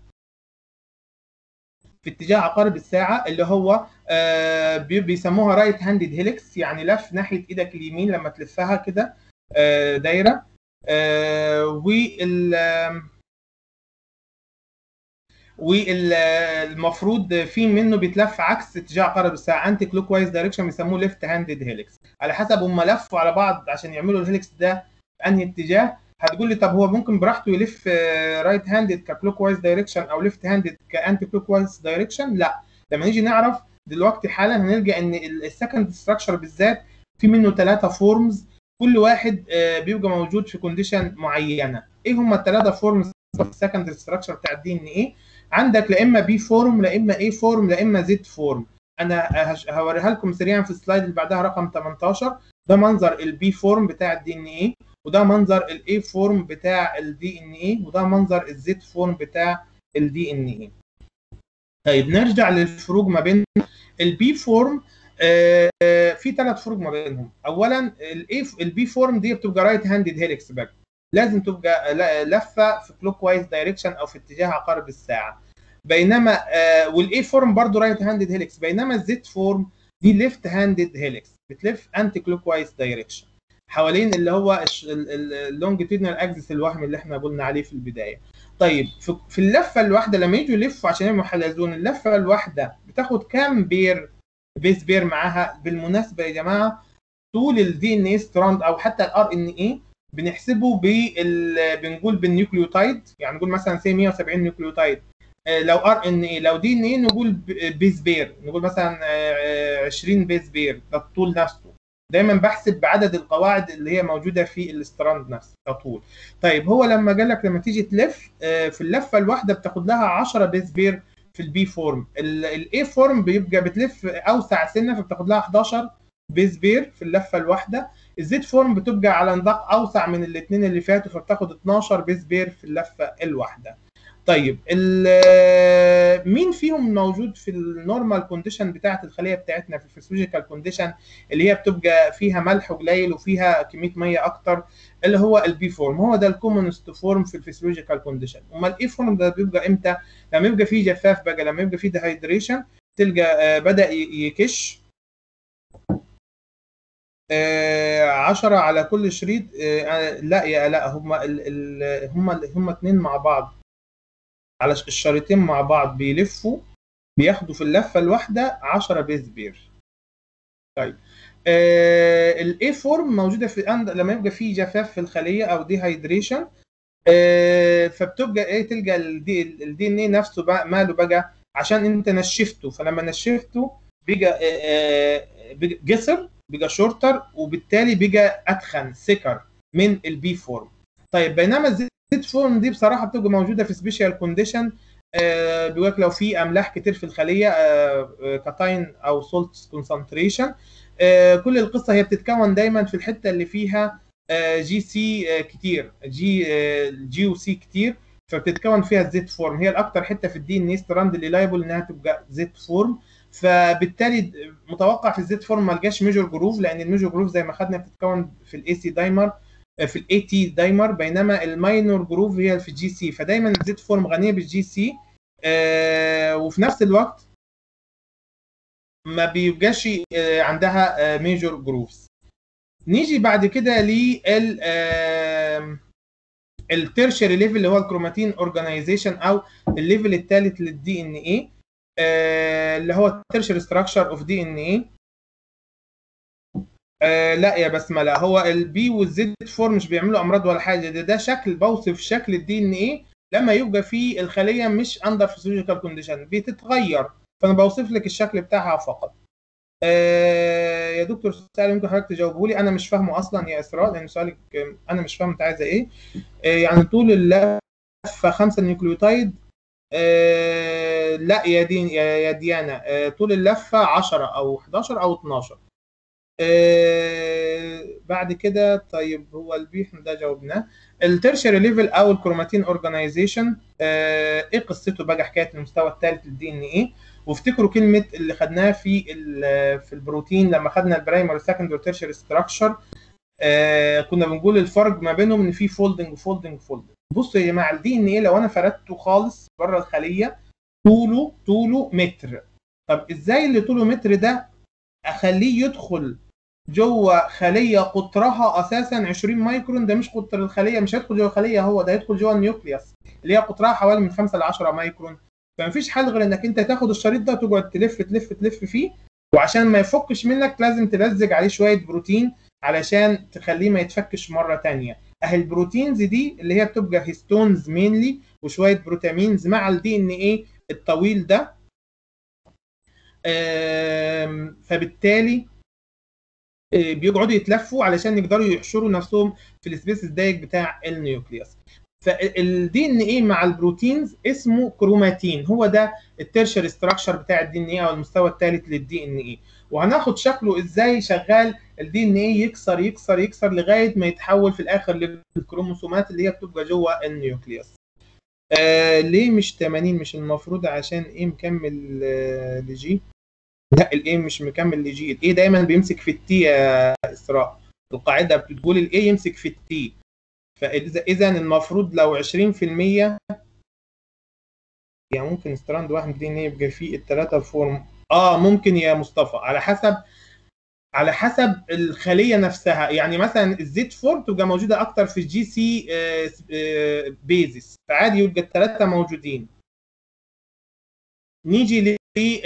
في اتجاه عقارب الساعه اللي هو آه بيسموها رايت هاندد هيلكس يعني لف ناحيه ايدك اليمين لما تلفها كده آه دايره آه وال والمفروض في منه بيتلف عكس اتجاه عقارب الساعه انتي كلوك وايز دايركشن بيسموه ليفت هاندد هيلكس على حسب هم لفوا على بعض عشان يعملوا الهيلكس ده في انهي اتجاه هتقول لي طب هو ممكن براحته يلف رايت هاندد ككلوك وايز دايركشن او ليفت هاندد كانتي كلوك وايز دايركشن لا لما نيجي نعرف دلوقتي حالا هنلقى ان السكند ستراكشر بالذات في منه ثلاثه فورمز كل واحد بيبقى موجود في كونديشن معينه ايه هم الثلاثه فورمز في السكند ستراكشر بتاع الدي ان ايه عندك لا اما بي فورم لا اما اي فورم لا اما زد فورم انا هوريها لكم سريعا في السلايد اللي بعدها رقم 18 ده منظر البي فورم بتاع الدي ان ايه وده منظر الاي فورم بتاع الدي ان ايه وده منظر الزد فورم بتاع الدي ان ايه طيب نرجع للفروق ما بين البي فورم آه في ثلاث فروق ما بينهم اولا الاي البي فورم دي بتبقى رايت هاندد هيلكس باك لازم تبقى لفه في كلوك وايز دايركشن او في اتجاه عقارب الساعه بينما آه والاي فورم برضه رايت هاندد هيلكس بينما الزد فورم دي ليفت هاندد هيلكس بتلف انتي كلوك وايز دايركشن حوالين اللي هو اللونجيتودينال اكسس الوهم اللي احنا قلنا عليه في البدايه طيب في اللفه الواحده لما يجوا يلفوا عشان يعملوا حلزون اللفه الواحده بتاخد كام بير بيس بير معاها بالمناسبه يا جماعه طول الدي ان اي ستراند او حتى الار ان اي بنحسبه بال بنقول بالنيوكليوتايد يعني نقول مثلا سي 170 نيوكليوتايد لو ار ان اي لو دي ان اي نقول بيس بير نقول مثلا 20 بيس بير ده الطول نفسه دايما بحسب بعدد القواعد اللي هي موجوده في الاستراند نفسه كطول طيب هو لما قال لك لما تيجي تلف في اللفه الواحده بتاخد لها 10 بيس بير في البي فورم الاي فورم بيبقى بتلف اوسع سنه فبتاخد لها 11 بيس بير في اللفه الواحده الزد فورم بتبقى على نطاق اوسع من الاثنين اللي فاتوا فبتاخد 12 بيس بير في اللفه الواحده طيب مين فيهم موجود في النورمال كونديشن بتاعه الخليه بتاعتنا في الفسيولوجيكال كونديشن اللي هي بتبقى فيها ملح قليل وفيها كميه ميه اكتر اللي هو البي فورم هو ده الكومونست فورم في الفسيولوجيكال كونديشن امال الاي فورم ده بيبقى امتى لما يبقى فيه جفاف بقى لما يبقى فيه ديهايدريشن تلقى بدا يكش 10 على كل شريط لا يا لا هم هم هم اثنين مع بعض على الشريطين مع بعض بيلفوا بياخدوا في اللفه الواحده 10 بيس بير طيب آه الاي فورم موجوده في أند... لما يبقى في جفاف في الخليه او ديهايدريشن آه فبتبقى ايه تلقى الدي الدي ان ايه نفسه بقى ماله بقى عشان انت نشفته فلما نشفته بقى آه بقى قصر بقى شورتر وبالتالي بقى اتخن سكر من البي فورم طيب بينما الزد فورم دي بصراحه بتبقى موجوده في سبيشال كونديشن آه بيقول لك لو في املاح كتير في الخليه آه كاتاين او سولت كونسنتريشن آه كل القصه هي بتتكون دايما في الحته اللي فيها جي سي كتير جي جي وسي كتير فبتتكون فيها الزيت فورم هي الاكتر حته في الدي ان اي ستراند اللي لايبل انها تبقى زيت فورم فبالتالي متوقع في الزيت فورم ما لقاش ميجور جروف لان الميجور جروف زي ما خدنا بتتكون في الاي سي دايمر في الاي تي دايمر بينما الماينور جروف هي في الجي سي فدايما الزيت فورم غنيه بالجي سي آه وفي نفس الوقت ما بيبقاش آه عندها ميجور جروفز نيجي بعد كده لل التيرشري ليفل اللي هو الكروماتين اورجانيزيشن او الليفل الثالث للدي ان اي اللي هو التيرشري ستراكشر اوف دي ان اي لا يا بسمله هو البي والزد فور مش بيعملوا امراض ولا حاجه ده ده شكل بوصف شكل الدي ان اي لما يبقى في الخليه مش اندر فيزيولوجيكال كونديشن بتتغير فانا بوصف لك الشكل بتاعها فقط آه يا دكتور سؤال ممكن حضرتك تجاوبه لي انا مش فاهمه اصلا يا اسراء لان سؤالك انا مش فاهم انت عايزه ايه آه يعني طول اللفه 5 نيوكليوتايد آه لا يا دين يا ديانا آه طول اللفه 10 او 11 او 12 آه بعد كده طيب هو البي احنا ده جاوبناه الترشري ليفل او الكروماتين اورجانيزيشن آه ايه قصته بقى حكايه المستوى الثالث للدي ان ايه وافتكروا كلمه اللي خدناها في في البروتين لما خدنا البرايمري سكندري تيرشري ستراكشر آه كنا بنقول الفرق ما بينهم ان في فولدنج فولدنج فولدنج بصوا يا جماعه الدي ان ايه لو انا فردته خالص بره الخليه طوله طوله متر طب ازاي اللي طوله متر ده اخليه يدخل جوه خليه قطرها اساسا 20 مايكرون ده مش قطر الخليه مش هيدخل جوه الخليه هو ده هيدخل جوه النيوكليوس اللي هي قطرها حوالي من 5 ل 10 مايكرون فمفيش حل غير انك انت تاخد الشريط ده وتقعد تلف تلف تلف فيه وعشان ما يفكش منك لازم تلزق عليه شويه بروتين علشان تخليه ما يتفكش مره تانية اهي البروتينز دي اللي هي بتبقى هيستونز مينلي وشويه بروتامينز مع الدي ان ايه الطويل ده فبالتالي بيقعدوا يتلفوا علشان يقدروا يحشروا نفسهم في السبيس الضيق بتاع النيوكليوس فالدي ان ايه مع البروتينز اسمه كروماتين هو ده التيرشر ستراكشر بتاع الدي ان ايه او المستوى الثالث للدي ان ايه وهناخد شكله ازاي شغال الدي ان ايه يكسر يكسر يكسر لغايه ما يتحول في الاخر للكروموسومات اللي هي بتبقى جوه النيوكليوس آه ليه مش 80 مش المفروض عشان ايه مكمل آه لجي لا الايه مش مكمل لجي الايه دايما بيمسك في التي يا اسراء القاعده بتقول الايه يمسك في التي فاذا اذا المفروض لو 20% يعني ممكن ستراند واحد دي ان يبقى فيه الثلاثه فورم اه ممكن يا مصطفى على حسب على حسب الخليه نفسها يعني مثلا الزيت فور تبقى موجوده اكتر في الجي سي بيزس فعادي يبقى الثلاثه موجودين نيجي ل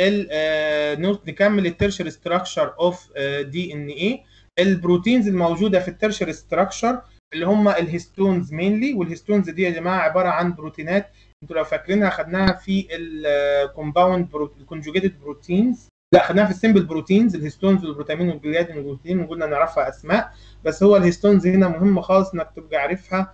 نكمل الترشر ستراكشر اوف دي ان اي البروتينز الموجوده في الترشر ستراكشر اللي هم الهيستونز مينلي والهيستونز دي يا جماعه عباره عن بروتينات انتوا لو فاكرينها خدناها في الكومباوند الكونجوجيتد بروتينز لا خدناها في السمبل بروتينز الهيستونز والبروتامين والجليادين والجلوتين وقلنا نعرفها اسماء بس هو الهيستونز هنا مهم خالص انك تبقى عارفها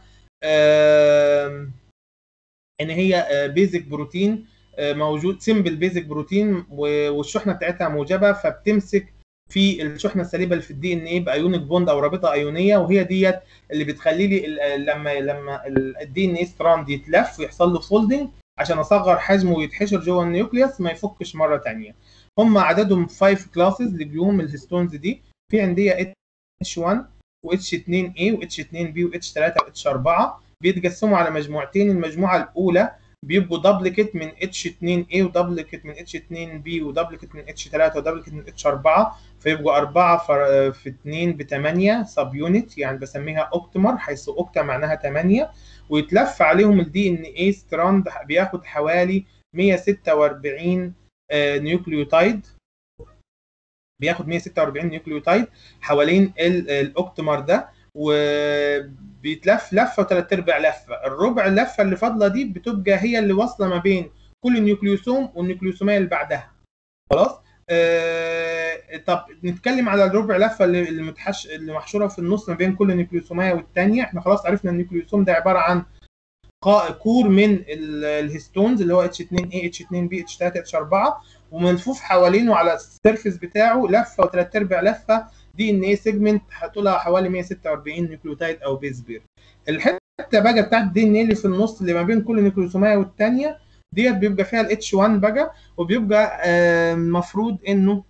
ان هي بيزك بروتين موجود سمبل بيزك بروتين والشحنه بتاعتها موجبه فبتمسك في الشحنه السليبه اللي في الدي ان ايه بايونيك بوند او رابطه ايونيه وهي ديت اللي بتخلي لي لما لما الدي ان ايه ستراند يتلف ويحصل له فولدنج عشان اصغر حجمه ويتحشر جوه النيوكليوس ما يفكش مره ثانيه هم عددهم 5 كلاسز لجيوم الهيستونز دي في عندي اتش 1 واتش 2 اي واتش 2 بي واتش 3 واتش 4 بيتقسموا على مجموعتين المجموعه الاولى بيبقوا دبلكت من اتش 2 a ودبلكت من اتش 2 b ودبلكت من اتش 3 ودبلكت من اتش 4 فيبقوا 4 في 2 ب 8 سب يونت يعني بسميها اوكتمر حيث اوكتا معناها 8 ويتلف عليهم الدي ان اي ستراند بياخد حوالي 146 نيوكليوتايد بياخد 146 نيوكليوتايد حوالين الاوكتمر ده وبيتلف لفه وثلاث ارباع لفه الربع لفه اللي فاضله دي بتبقى هي اللي واصله ما بين كل نيوكليوسوم والنيوكليوسوميه اللي بعدها خلاص آه طب نتكلم على الربع لفه اللي اللي متحش اللي محشوره في النص ما بين كل نيوكليوسوميه والثانيه احنا خلاص عرفنا النيوكليوسوم ده عباره عن كور من الهيستونز اللي هو اتش 2 اي اتش 2 بي اتش 3 اتش 4 وملفوف حوالينه على السيرفيس بتاعه لفه وثلاث ارباع لفه دي ان اي سيجمنت هتطولها حوالي 146 نيوكليوتايد او بيز بير الحته بقى بتاعت الدي ان ايه اللي في النص اللي ما بين كل نيوكليوسومايه والثانيه ديت بيبقى فيها الاتش 1 بقى وبيبقى المفروض انه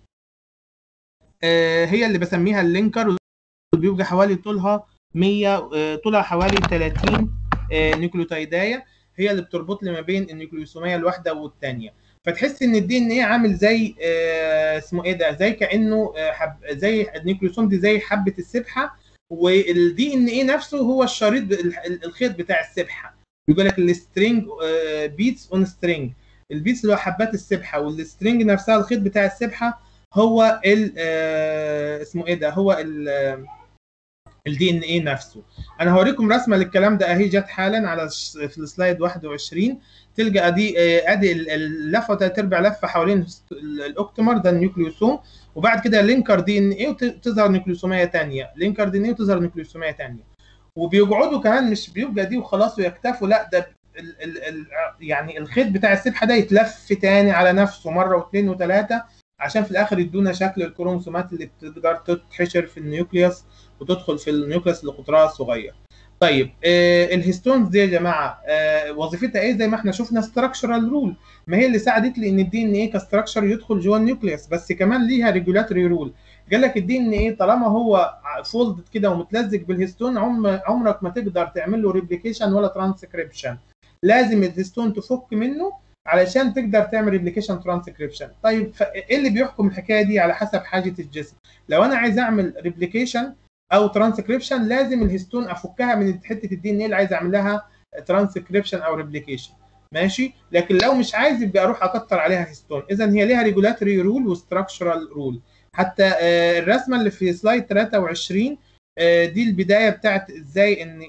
هي اللي بسميها اللينكر بيبقى حوالي طولها 100 طولها حوالي 30 نيوكليوتايدايه هي اللي بتربط لي ما بين النيوكليوسوميه الواحده والثانيه فتحس ان الدي ان ايه عامل زي اسمه ايه ده زي كانه حب زي النيوكليوسوم دي زي حبه السبحه والدي ان ايه نفسه هو الشريط الخيط بتاع السبحه بيقول لك السترينج بيتس اون سترينج البيتس اللي هو حبات السبحه والسترينج نفسها الخيط بتاع السبحه هو ال اسمه ايه ده هو ال الدي ان ايه نفسه انا هوريكم رسمه للكلام ده اهي جت حالا على في السلايد 21 تلقى ادي ادي اللفه ثلاث ارباع لفه حوالين الاوكتمر ده النيوكليوسوم وبعد كده لينكر دي ان ايه وتظهر نيوكليوسوميه ثانيه لينكر دي ان ايه وتظهر نيوكليوسوميه ثانيه وبيقعدوا كمان مش بيبقى دي وخلاص ويكتفوا لا ده ال ال ال يعني الخيط بتاع السبحه ده يتلف تاني على نفسه مره واثنين وثلاثه عشان في الاخر يدونا شكل الكروموسومات اللي بتقدر تتحشر في النيوكليوس وتدخل في النيوكليوس اللي قطرها صغير. طيب آه الهيستونز دي يا جماعه آه وظيفتها ايه زي ما احنا شفنا ستراكشرال رول ما هي اللي ساعدت لي ان الدي ان ايه كستراكشر يدخل جوه النيوكليوس بس كمان ليها ريجولاتوري رول قال لك الدي ان ايه طالما هو فولدد كده ومتلزق بالهيستون عم عمرك ما تقدر تعمل له ريبليكيشن ولا ترانسكريبشن لازم الهيستون تفك منه علشان تقدر تعمل ريبليكيشن ترانسكريبشن طيب ايه اللي بيحكم الحكايه دي على حسب حاجه الجسم لو انا عايز اعمل ريبليكيشن او ترانسكريبشن لازم الهيستون افكها من حته الدي ان ايه اللي عايز اعمل لها ترانسكريبشن او ريبليكيشن ماشي لكن لو مش عايز يبقى اروح اكتر عليها هيستون اذا هي ليها ريجولاتوري رول وستراكشرال رول حتى الرسمه اللي في سلايد 23 دي البدايه بتاعت ازاي ان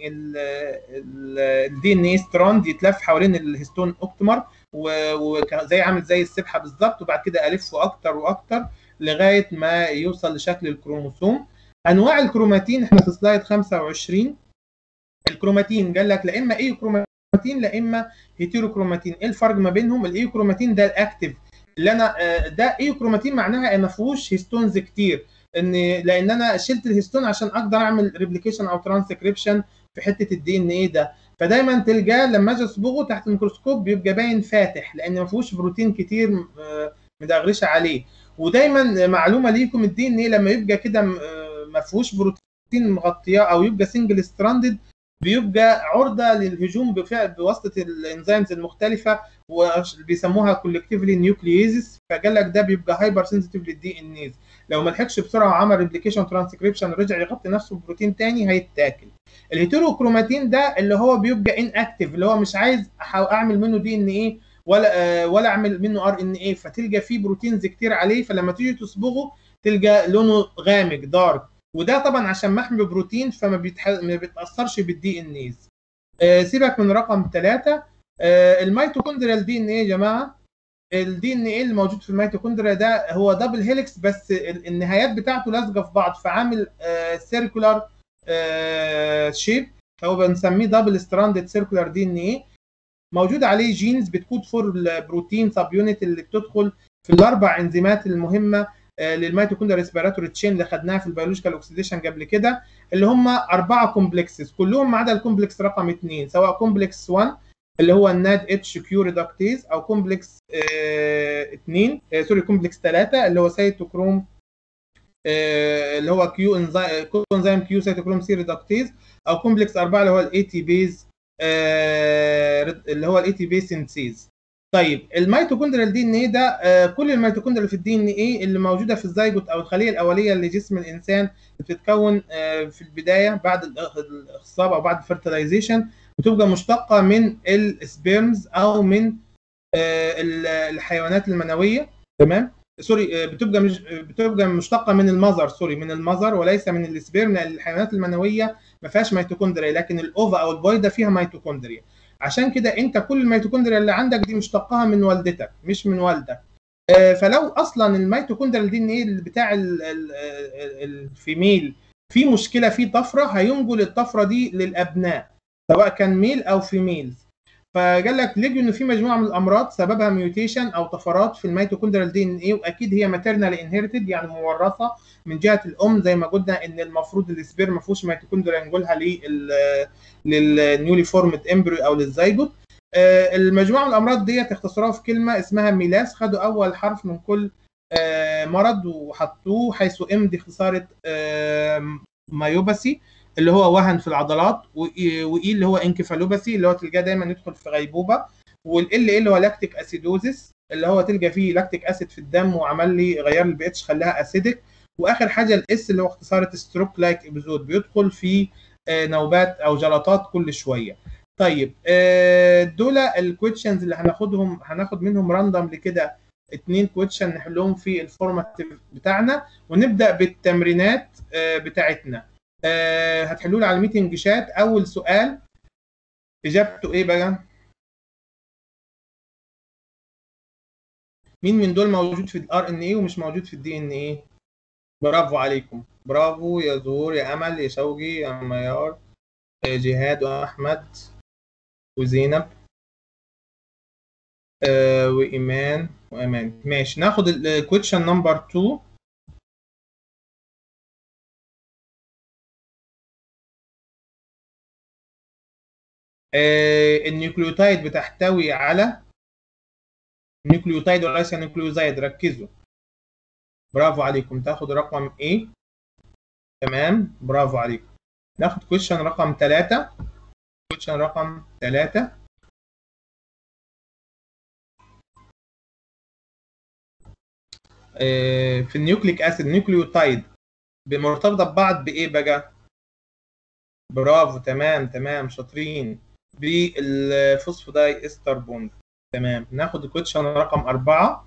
الدي ان اي ستراند يتلف حوالين الهيستون اوكتمر وزي عامل زي السبحه بالظبط وبعد كده الفه اكتر واكتر لغايه ما يوصل لشكل الكروموسوم انواع الكروماتين احنا في سلايد 25 الكروماتين قال لك لا اما اي كروماتين لا اما هيتيروكروماتين ايه الفرق ما بينهم الاي كروماتين ده الاكتف اللي انا ده اي كروماتين معناها ما فيهوش هيستونز كتير ان لان انا شلت الهيستون عشان اقدر اعمل ريبليكيشن او ترانسكريبشن في حته الدي ان ايه ده فدايما تلقاه لما اجي اصبغه تحت الميكروسكوب بيبقى باين فاتح لان ما فيهوش بروتين كتير مدغرشه عليه ودايما معلومه ليكم الدي ان ايه لما يبقى كده ما فيهوش بروتين مغطياه او يبقى سنجل ستراندد بيبقى عرضه للهجوم بواسطه الانزيمز المختلفه وبيسموها كولكتيفلي نيوكلييزس فقال لك ده بيبقى هايبر سنسيتيف للدي ان ايز لو ما لحقش بسرعه وعمل ريبليكيشن ترانسكريبشن رجع يغطي نفسه ببروتين تاني هيتاكل الهيتيروكروماتين ده اللي هو بيبقى ان اكتف اللي هو مش عايز اعمل منه دي ان ايه ولا آه ولا اعمل منه ار ان ايه فتلقى فيه بروتينز كتير عليه فلما تيجي تصبغه تلقى لونه غامق دارك وده طبعا عشان محمي بروتين فما بيتح... ما بيتاثرش بالدي ان ايز آه سيبك من رقم ثلاثة آه الميتوكوندريال دي ان ايه يا جماعه الدي ان ايه اللي موجود في الميتوكوندريا ده هو دبل هيليكس بس النهايات بتاعته لازقه في بعض فعامل سيركولار شيب فهو بنسميه دبل ستراندد سيركولار دي ان ايه موجود عليه جينز بتكود فور البروتين سب يونت اللي بتدخل في الاربع انزيمات المهمه للميتوكوندريا ريسبيراتوري تشين اللي خدناها في البيولوجيكال اوكسيديشن قبل كده اللي هم اربعه كومبلكسز كلهم ما عدا الكومبلكس رقم اثنين سواء كومبلكس 1 اللي هو الناد اتش كيو ريدكتيز او كومبلكس 2 آه سوري كومبلكس 3 اللي هو سيتوكروم آه اللي هو كيو انزيم كيو سيتوكروم سي ريدكتيز او كومبلكس 4 اللي هو الاي تي بيز آه اللي هو الاي تي بيز سينسيز طيب الميتوكوندريال دي ان ايه ده آه كل الميتوكوندريا في الدي ان ايه اللي موجوده في الزيجوت او الخليه الاوليه لجسم الانسان بتتكون آه في البدايه بعد الاخصاب او بعد الفرتلايزيشن بتبقى مشتقه من السبيرمز او من آه الحيوانات المنويه تمام سوري بتبقى مش بتبقى مشتقه من المذر سوري من المذر وليس من السبيرم لان الحيوانات المنويه ما فيهاش ميتوكوندريا لكن الاوفا او البويضه فيها ميتوكوندريا عشان كده انت كل الميتوكوندريا اللي عندك دي مشتقاها من والدتك مش من والدك فلو اصلا الميتوكوندريا دي ان ايه بتاع الفيميل في مشكله في طفره هينقل الطفره دي للابناء سواء كان ميل او فيميلز فقال لك لقوا ان في مجموعه من الامراض سببها ميوتيشن او طفرات في الميتوكوندريال دي ان ايه واكيد هي ماتيرنال انهيرتد يعني مورثه من جهه الام زي ما قلنا ان المفروض السبير ما فيهوش ميتوكوندريا نقولها لل للنيولي فورمد امبريو او للزيجوت آه، المجموعه من الامراض ديت اختصروها في كلمه اسمها ميلاس خدوا اول حرف من كل آه، مرض وحطوه حيث ام دي اختصار مايوباسي اللي هو وهن في العضلات واي اللي هو انكفالوباسي اللي هو تلقاه دايما يدخل في غيبوبه والال اللي هو لاكتيك اسيدوزيس اللي هو تلقى فيه لاكتيك اسيد في الدم وعمل لي غير البي اتش خلاها اسيدك واخر حاجه الاس اللي هو اختصار ستروك لايك ابيزود بيدخل في آه، نوبات او جلطات كل شويه طيب آه، دول الكويشنز اللي هناخدهم هناخد منهم راندوم لكده اتنين كويشن نحلهم في الفورماتيف بتاعنا ونبدا بالتمرينات آه، بتاعتنا هتحلوا لي على الميتنج شات اول سؤال اجابته ايه بقى مين من دول موجود في الار ان اي ومش موجود في الدي ان اي برافو عليكم برافو يا زهور يا امل يا شوقي يا ميار يا جهاد واحمد وزينب آه وايمان وامان ماشي ناخد الكويشن نمبر 2 آه النيوكليوتايد بتحتوي على نيوكليوتايد وليس نيوكليوزايد ركزوا برافو عليكم تاخد رقم ايه تمام برافو عليكم ناخد كويشن رقم 3 كويشن رقم 3 في النيوكليك اسيد نيوكليوتايد مرتبطه ببعض بايه بقى برافو تمام تمام شاطرين بالفوسفوداي استر بوند تمام ناخد الكويشن رقم 4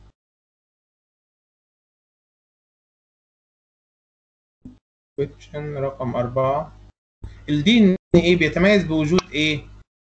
كويشن رقم أربعة الدي ان ايه بيتميز بوجود ايه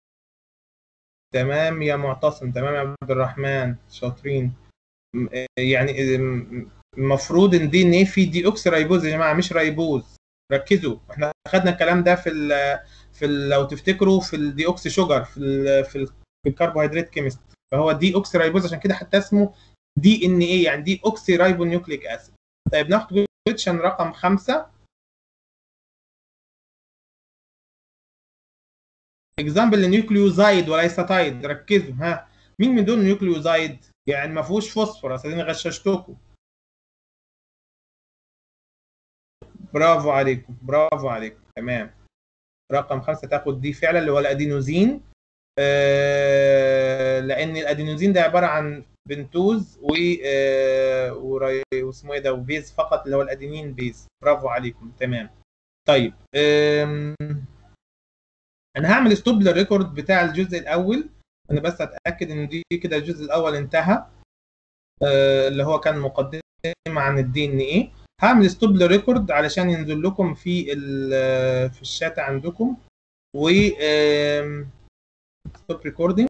تمام يا معتصم تمام يا عبد الرحمن شاطرين يعني المفروض ان دي ان ايه في دي اوكسي رايبوز يا جماعه مش رايبوز ركزوا احنا خدنا الكلام ده في ال في ال لو تفتكروا في الدي اوكسي شوجر في ال في, ال في الكربوهيدرات كيمست فهو دي اوكسي رايبوز عشان كده حتى اسمه دي ان ايه يعني دي اوكسي رايبو نيوكليك اسيد طيب ناخد كويشن رقم خمسة اكزامبل لنيوكليوزايد وليس تايد ركزوا ها مين من دول نيوكليوزايد يعني ما فيهوش فوسفور انا غششتكم برافو عليكم برافو عليكم تمام رقم خمسة تاخد دي فعلا اللي هو الادينوزين آه لان الادينوزين ده عباره عن بنتوز و آه واسمه ايه ده وبيز فقط اللي هو الادينين بيز برافو عليكم تمام طيب آه انا هعمل ستوب للريكورد بتاع الجزء الاول انا بس اتاكد ان دي كده الجزء الاول انتهى آه اللي هو كان مقدمه عن الدي ان ايه هعمل ستوب للريكورد علشان ينزل لكم في في الشات عندكم و ستوب ريكوردنج